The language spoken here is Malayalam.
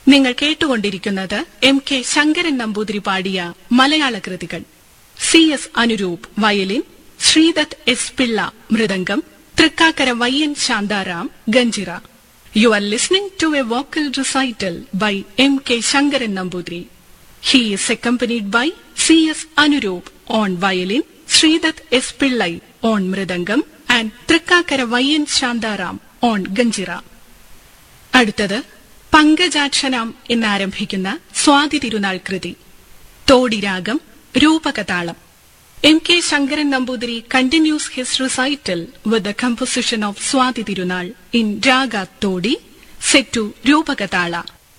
നിങ്ങൾ കേട്ടുകൊണ്ടിരിക്കുന്നത് എം കെ ശങ്കരൻ നമ്പൂതിരി പാടിയ മലയാള കൃതികൾ C S Anuroop violin Sreedath S Pillai mridangam Thrikkakkara Vayyan Shantaram ganjira you are listening to a vocal recital by M K Sankaran Namboothiri he is accompanied by C S Anuroop on violin Sreedath S Pillai on mridangam and Thrikkakkara Vayyan Shantaram on ganjira അടുത്തത് പങ്കജാക്ഷനാം എന്നാരംഭിക്കുന്ന സ്വാതി തിരുനാൾ കൃതി തോടിരാഗം രൂപകതാളം M K Sankaran Namboothiri continues his recital with the composition of Swathi Thirunal in raga Todi set to രൂപകതാള